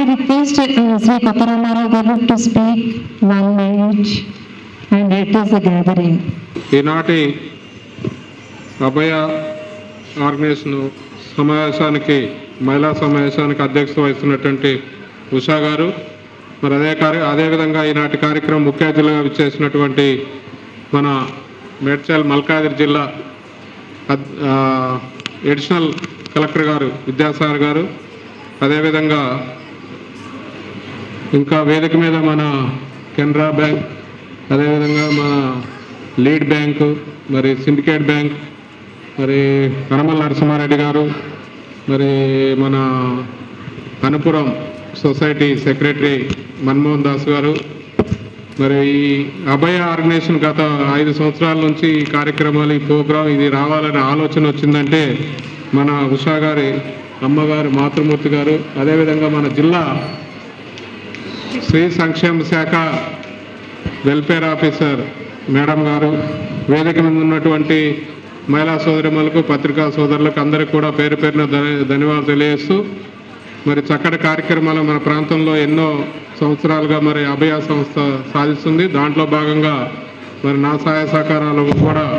request uh, Sri Kottaramaravu Garu to speak one minute and it is a gathering. ఈనాటి అభయ organisation సమావేశానికి మహిళా సమావేశానికి అధ్యక్షత వహిస్తున్నటువంటి ఉషా గారు మరి అదే కార్య అదేవిధంగా ఈనాటి కార్యక్రమం ముఖ్య అతిథులుగా విచ్చేసినటువంటి మన మేడ్చల్ మల్కాజిరి జిల్లా అద్- ఆ, ఎడిషనల్ కలెక్టర్ గారు విద్యాసాగర్ గారు అదేవిధంగా ఇంకా వేదిక మీద మన కెనరా బ్యాంక్ అదేవిధంగా మన లీడ్ బ్యాంకు మరి సిండికేట్ బ్యాంక్ మరి కనమల నరసింహారెడ్డి గారు మరి మన అనుపురం సొసైటీ సెక్రటరీ మన్మోహన్ దాస్ గారు మరి ఈ అభయ ఆర్గనైజేషన్ గత ఐదు సంవత్సరాల నుంచి ఈ కార్యక్రమాలు ఈ ప్రోగ్రాం ఇది రావాలనే ఆలోచన వచ్చిందంటే మన ఉషా గారి అమ్మగారు మాతృమూర్తి గారు అదేవిధంగా మన జిల్లా శ్రీ సంక్షేమ శాఖ వెల్ఫేర్ ఆఫీసర్ మేడం గారు వేదిక మీద ఉన్నటువంటి మహిళా సోదరిమలకు పత్రికా సోదరులకు అందరికీ కూడా పేరు పేరున ధన్య- ధన్యవాదాలు తెలియజేస్తూ మరి చక్కటి కార్యక్రమాలు మన ప్రాంతంలో ఎన్నో సంవత్సరాలుగా మరి అభయ సంస్థ సాధిస్తుంది దాంట్లో భాగంగా మరి నా సహాయ సహకారాలు కూడా